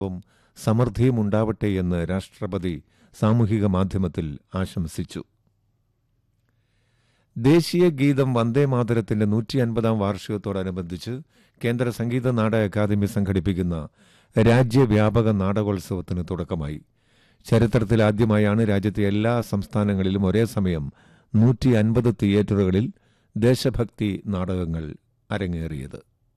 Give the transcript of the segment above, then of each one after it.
വും സമൃദ്ധിയും ഉണ്ടാവട്ടെ എന്ന് രാഷ്ട്രപതി സാമൂഹിക മാധ്യമത്തിൽ ആശംസിച്ചു ദേശീയ ഗീതം വന്ദേ മാതരത്തിന്റെ നൂറ്റി അൻപതാം വാർഷികത്തോടനുബന്ധിച്ച് കേന്ദ്ര സംഗീത നാടക അക്കാദമി സംഘടിപ്പിക്കുന്ന രാജ്യവ്യാപക നാടകോത്സവത്തിന് തുടക്കമായി ചരിത്രത്തിൽ ആദ്യമായാണ് രാജ്യത്തെ എല്ലാ സംസ്ഥാനങ്ങളിലും ഒരേ സമയം നൂറ്റി അൻപത് തിയേറ്ററുകളിൽ ദേശഭക്തി നാടകങ്ങൾ അരങ്ങേറിയത്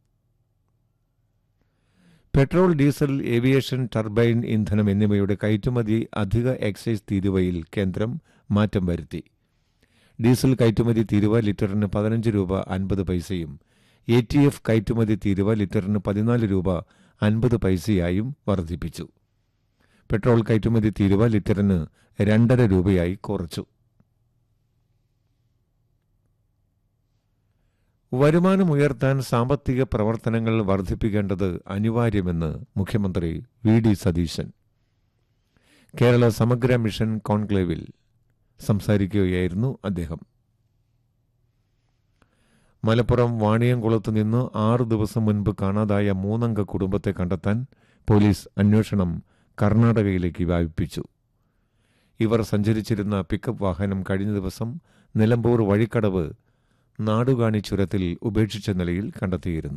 പെട്രോൾ ഡീസൽ ഏവിയേഷൻ ടർബൈൻ ഇന്ധനം എന്നിവയുടെ കയറ്റുമതി അധിക എക്സൈസ് തീരുവയിൽ കേന്ദ്രം മാറ്റം വരുത്തി ഡീസൽ കയറ്റുമതി തീരുവ ലിറ്ററിന് പതിനഞ്ച് രൂപ അൻപത് പൈസയും എ ടി എഫ് കയറ്റുമതി തീരുവ ലിറ്ററിന് പതിനാല് രൂപ അൻപത് പൈസയായും വർദ്ധിപ്പിച്ചു പെട്രോൾ കയറ്റുമതി തീരുവ ലിറ്ററിന് രണ്ടര രൂപയായി കുറച്ചു വരുമാനം ഉയർത്താൻ സാമ്പത്തിക പ്രവർത്തനങ്ങൾ വർദ്ധിപ്പിക്കേണ്ടത് അനിവാര്യമെന്ന് മുഖ്യമന്ത്രി വി ഡി സതീശൻ കേരള സമഗ്ര മിഷൻ കോൺക്ലേവിൽ സംസാരിക്കുകയായിരുന്നു അദ്ദേഹം മലപ്പുറം വാണിയംകുളത്ത് നിന്ന് ആറ് ദിവസം മുൻപ് കാണാതായ മൂന്നംഗ കുടുംബത്തെ കണ്ടെത്താൻ പോലീസ് അന്വേഷണം കർണാടകയിലേക്ക് വ്യാപിപ്പിച്ചു ഇവർ സഞ്ചരിച്ചിരുന്ന പിക്കപ്പ് വാഹനം കഴിഞ്ഞ ദിവസം നിലമ്പൂർ വഴിക്കടവ് നാടുകാണി ചുരത്തിൽ ഉപേക്ഷിച്ച നിലയിൽ കണ്ടെത്തിയിരുന്നു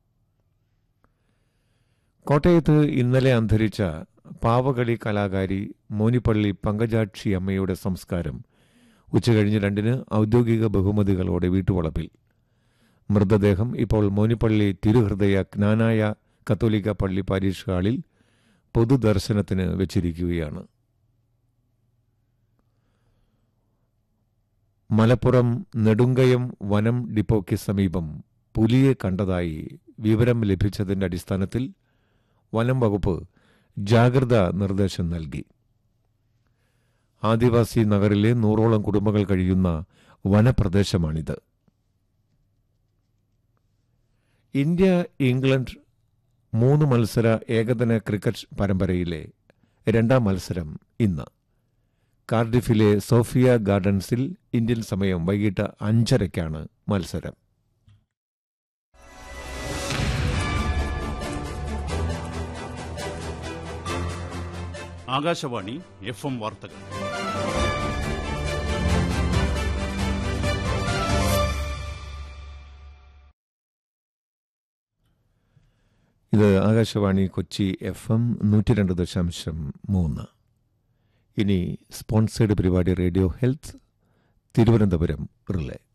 കോട്ടയത്ത് ഇന്നലെ അന്തരിച്ച പാവകളി കലാകാരി മോനിപ്പള്ളി പങ്കജാക്ഷി അമ്മയുടെ സംസ്കാരം ഉച്ചകഴിഞ്ഞ് രണ്ടിന് ഔദ്യോഗിക ബഹുമതികളോടെ വീട്ടുവളപ്പിൽ മൃതദേഹം ഇപ്പോൾ മോനിപ്പള്ളി തിരുഹൃദയ ജ്ഞാനായ കത്തോലിക്ക പള്ളി പാരീഷ് ഹാളിൽ പൊതുദർശനത്തിന് വെച്ചിരിക്കുകയാണ് മലപ്പുറം നെടുങ്കയം വനം ഡിപ്പോയ്ക്ക് സമീപം പുലിയെ കണ്ടതായി വിവരം ലഭിച്ചതിന്റെ അടിസ്ഥാനത്തിൽ വനം വകുപ്പ് ജാഗ്രതാ നിർദ്ദേശം നൽകി ആദിവാസി നഗറിലെ നൂറോളം കുടുംബങ്ങൾ കഴിയുന്ന വനപ്രദേശമാണിത് ഇന്ത്യ ഇംഗ്ലണ്ട് മൂന്ന് മത്സര ഏകദിന ക്രിക്കറ്റ് പരമ്പരയിലെ രണ്ടാം മത്സരം ഇന്ന് കാർഡിഫിലെ സോഫിയ ഗാർഡൻസിൽ ഇന്ത്യൻ സമയം വൈകിട്ട് അഞ്ചരയ്ക്കാണ് മത്സരം ആകാശവാണി എഫ് എം വാർത്തകൾ ഇത് ആകാശവാണി കൊച്ചി എഫ് എം നൂറ്റി രണ്ട് ദശാംശം മൂന്ന് ഇനി സ്പോൺസേഡ് പരിപാടി റേഡിയോ ഹെൽത്ത് തിരുവനന്തപുരം റിലേ